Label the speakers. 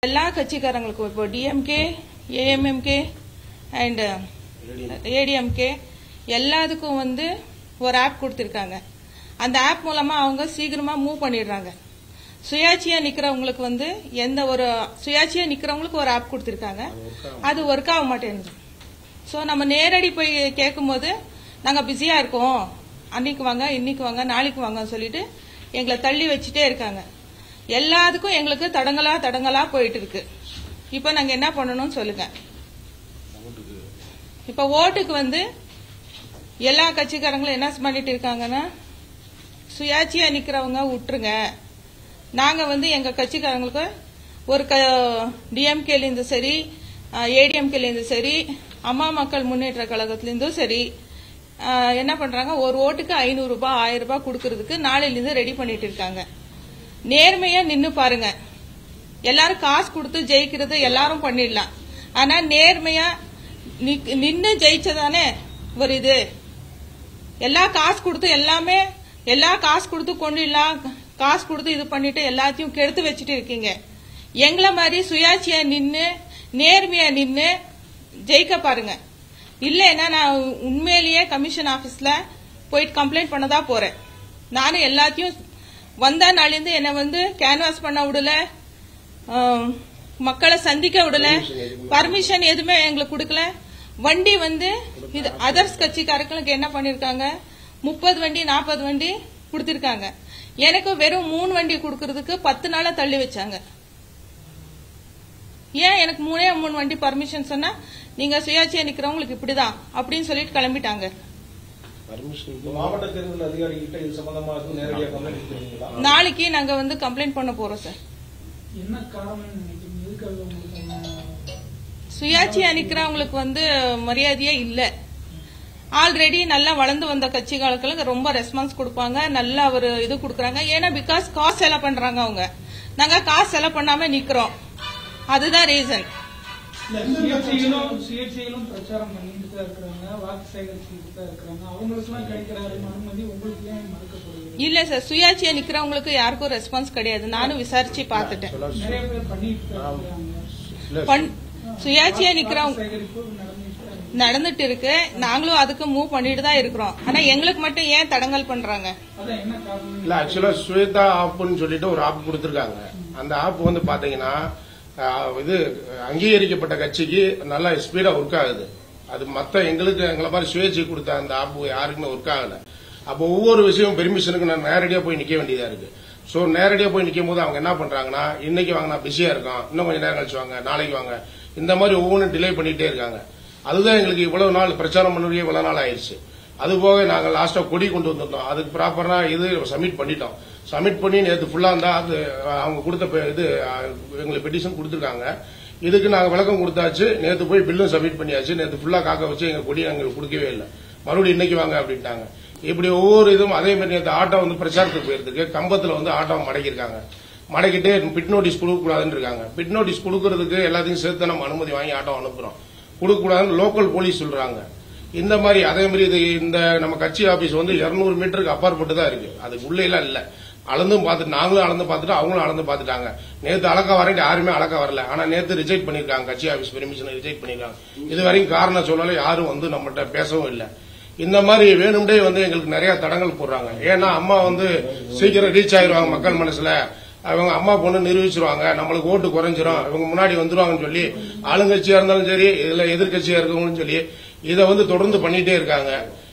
Speaker 1: எல்லா கட்சிக்காரங்களுக்கும் இப்போ DMK AMMK and ADMK எல்லாத்துக்கும் வந்து ஒரு ஆப் கொடுத்துருக்காங்க அந்த ஆப் மூலமா அவங்க சீக்கிரமா மூவ் பண்ணிடுறாங்க சுயாட்சியா நிக்கிறவங்களுக்கு வந்து எந்த ஒரு சுயாட்சியா நிக்கிறவங்களுக்கு ஒரு ஆப் கொடுத்துருக்காங்க அது ஒர்க் ஆக மாட்டேங்குது ஸோ நம்ம நேரடி போய் கேட்கும்போது நாங்க பிஸியா இருக்கோம் அன்னைக்கு வாங்க இன்னைக்கு வாங்க நாளைக்கு வாங்கன்னு சொல்லிட்டு எங்களை தள்ளி வச்சுட்டே இருக்காங்க எல்லாத்துக்கும் எங்களுக்கு தடங்கலா தடங்கலா போயிட்டு இருக்கு இப்போ நாங்க என்ன பண்ணணும்னு சொல்லுங்க இப்ப ஓட்டுக்கு வந்து எல்லா கட்சிக்காரங்களும் என்ன பண்ணிட்டு இருக்காங்கன்னா சுயாட்சியா நிக்கிறவங்க விட்டுருங்க நாங்க வந்து எங்க கட்சிக்காரங்களுக்கு ஒரு க டிஎம்கேல இருந்து சரி ஏடிஎம்கேல இருந்து சரி அம்மா மக்கள் முன்னேற்ற கழகத்துல இருந்தும் சரி அஹ், என்ன பண்றாங்க ஒரு ஓட்டுக்கு ஐநூறு ரூபாய் ஆயிரம் ரூபாய் கொடுக்கறதுக்கு நாளையில இருந்து ரெடி பண்ணிட்டு இருக்காங்க நேர்மையா நின்னு பாருங்க எல்லாரும் காசு கொடுத்து ஜெயிக்கிறது எல்லாரும் பண்ணிடலாம் ஆனா நேர்மையா நிக்- நின்னு ஜெயிச்சதானே ஒரு இது எல்லா காசு கொடுத்து எல்லாமே எல்லா காசு கொடுத்து கொண்டுடலாம் காசு கொடுத்து இது பண்ணிட்டு எல்லாத்தையும் கெடுத்து வச்சுட்டு இருக்கீங்க எங்களை மாதிரி சுயாட்சியா நின்னு நேர்மையா நின்னு ஜெயிக்க பாருங்க இல்லைன்னா நான் உண்மையிலேயே கமிஷன் ஆபீஸ்ல போயிட்டு கம்ப்ளைண்ட் பண்ணதா போறேன் நானும் எல்லாத்தையும் வந்த நாளிலிருந்து என்னை வந்து கேன்வாஸ் பண்ண விடல ஆம், மக்களை சந்திக்க விடல பர்மிஷன் எதுவுமே எங்களுக்கு கொடுக்கல வண்டி வந்து இது அதர்ஸ் கட்சிக்காரங்களுக்கு என்ன பண்ணிருக்காங்க முப்பது வண்டி நாற்பது வண்டி கொடுத்திருக்காங்க எனக்கு வெறும் மூணு வண்டி கொடுக்கறதுக்கு பத்து நாளா தள்ளி வச்சாங்க ஏன் எனக்கு மூணே மூணு வண்டி பர்மிஷன் சொன்னா நீங்க சுயாட்சியா நிக்கிறவங்களுக்கு இப்படிதான் அப்படின்னு சொல்லிட்டு கிளம்பிட்டாங்க
Speaker 2: மாவட்ட தேர்தல் அதிகாரிகிட்ட இது சம்பந்தமா எதுவும் நேரடியாக கம்ப்ளைண்ட் கொடுத்துருக்கீங்களா
Speaker 1: நாளைக்கு நாங்க வந்து கம்ப்ளைண்ட் பண்ண போறோம் சார்
Speaker 3: என்ன காரணம்னு நினைக்கிறீங்க எதுக்காக உங்களுக்கு அந்த
Speaker 1: சுயாட்சியா நிக்கிறவங்களுக்கு வந்து மரியாதையே இல்ல ஆல்ரெடி நல்லா வளர்ந்து வந்த கட்சிகளுக்கு ரொம்ப ரெஸ்பான்ஸ் கொடுப்பாங்க நல்லா ஒரு இது கொடுக்கறாங்க ஏன்னா பிகாஸ் காசு செலவு பண்றாங்க அவங்க நாங்க காசு செலவு பண்ணாம நிக்கிறோம் அதுதான் ரீசன்
Speaker 3: இல்ல சுயேட்சைகளும் சுயேட்சைகளும் பிரச்சாரம் பண்ணிட்டு தான் இருக்கிறாங்க வாக்கு சேகரிச்சுட்டு தான் இருக்கிறாங்க அவங்களுக்கு எல்லாம் கிடைக்கிற அனுமதி உங்களுக்கு ஏன் மறுக்கப்படுகிறது
Speaker 1: இல்ல சார் சுயாட்சியா நிக்கிறவங்களுக்கு யாருக்கும் ரெஸ்பான்ஸ் கிடையாது நானும் விசாரிச்சு பார்த்துட்டேன்
Speaker 3: நிறைய பேர் பண்ணிட்டு தான் இருக்கிறாங்க
Speaker 1: பண்- சுயாட்சியா நிக்கிறவங்க
Speaker 3: வாக்கு சேகரிப்பு நடந்துட்டு தான் இருக்கு.
Speaker 1: நடந்துட்டு இருக்கு நாங்களும் அதுக்கு மூவ் பண்ணிட்டு தான் இருக்கிறோம் ஆனா எங்களுக்கு மட்டும் ஏன் தடங்கல் பண்றாங்க
Speaker 3: அதான் என்ன காரணம்
Speaker 4: இல்ல ஆக்சுவலா ஸ்வேதா ஆப்னு சொல்லிட்டு ஒரு ஆப் கொடுத்திருக்காங்க அந்த ஆப் வந்து பாத்தீங்கன்னா ஆஹ், இது அங்கீகரிக்கப்பட்ட கட்சிக்கு நல்லா ஸ்பீடா ஒர்க் ஆகுது அது மத்த எங்களுக்கு எங்களை மாதிரி சுயேட்சை கொடுத்த அந்த ஆப் யாருக்குமே ஒர்க் ஆகல அப்போ ஒவ்வொரு விஷயம் பெர்மிஷனுக்கு நான் நேரடியா போய் நிக்க வேண்டியதா இருக்கு சோ நேரடியா போய் நிக்கும் போது அவங்க என்ன பண்றாங்கன்னா இன்னைக்கு வாங்க நான் பிஸியா இருக்கோம் இன்னும் கொஞ்சம் நேரம் கழிச்சு வாங்க நாளைக்கு வாங்க இந்த மாதிரி ஒவ்வொன்றும் டிலே பண்ணிட்டே இருக்காங்க அதுதான் எங்களுக்கு இவ்வளவு நாள் பிரச்சாரம் பண்ணி இவ்வளவு நாள் ஆயிடுச்சு அது போக நாங்க லாஸ்டா கொடி கொண்டு வந்திருந்தோம் அதுக்கு ப்ராப்பரா இது சப்மிட் பண்ணிட்டோம் சப்மிட் பண்ணி நேற்று ஃபுல்லா இருந்தா அது அஹ், அவங்க கொடுத்த பெ- இது அஹ், எங்களுக்கு பெட்டிஷன் கொடுத்துருக்காங்க இதுக்கு நாங்க விளக்கம் கொடுத்தாச்சு நேற்று போய் பில்லும் சப்மிட் பண்ணியாச்சு நேற்று ஃபுல்லா காக்க வச்சு எங்க கொடி எங்களுக்கு கொடுக்கவே இல்லை மறுபடியும் இன்னைக்கு வாங்க அப்படின்ட்டாங்க இப்படி ஒவ்வொரு இதுவும் அதே மாதிரி நேற்று ஆட்டோ வந்து பிரச்சாரத்துக்கு போயிருக்கு கம்பத்துல வந்து ஆட்டோ மடக்கியிருக்காங்க மடக்கிட்டு பிட் நோட்டீஸ் கொடுக்க கூடாதுன்னு இருக்காங்க பிட் நோட்டீஸ் கொடுக்கறதுக்கு எல்லாத்தையும் சேர்த்து நம்ம அனுமதி வாங்கி ஆட்டோ அனுப்புறோம் கொடுக்க கூடாதுன்னு லோக்கல் போலீஸ் சொல்றாங்க இந்த மாதிரி அதே மாதிரி இது இந்த நம்ம கட்சி ஆபீஸ் வந்து 200 மீட்டருக்கு அப்பாற்பட்டு தான் இருக்கு அதுக்கு உள்ளே எல்லாம் இல்ல அளந்தும் பார்த்துட்டு நாங்களும் அளந்து பார்த்துட்டு அவங்களும் அளந்து பார்த்துட்டாங்க நேத்து அளக்க வரேன் யாருமே அளக்க வரல ஆனா நேத்து ரிஜெக்ட் பண்ணிருக்காங்க கட்சி ஆபீஸ் பெர்மிஷனை ரிஜெக்ட் பண்ணிருக்காங்க இது வரைக்கும் காரணம் சொல்லல யாரும் வந்து நம்மகிட்ட பேசவும் இல்லை இந்த மாதிரி வேணும்டே வந்து எங்களுக்கு நிறைய தடங்கள் போடுறாங்க ஏன்னா அம்மா வந்து சீக்கிரம் ரீச் ஆயிருவாங்க மக்கள் மனசுல அவங்க அம்மா பொண்ணு நிரூபிச்சிருவாங்க நம்மளுக்கு ஓட்டு குறைஞ்சிரும் இவங்க முன்னாடி வந்துருவாங்கன்னு சொல்லி ஆளுங்கட்சியா இருந்தாலும் சரி இதுல எதிர்க்கட்சியா இருக்கவங்களும் சொல்லி இதை வந்து தொடர்ந்து பண்ணிட்டே இருக்காங்க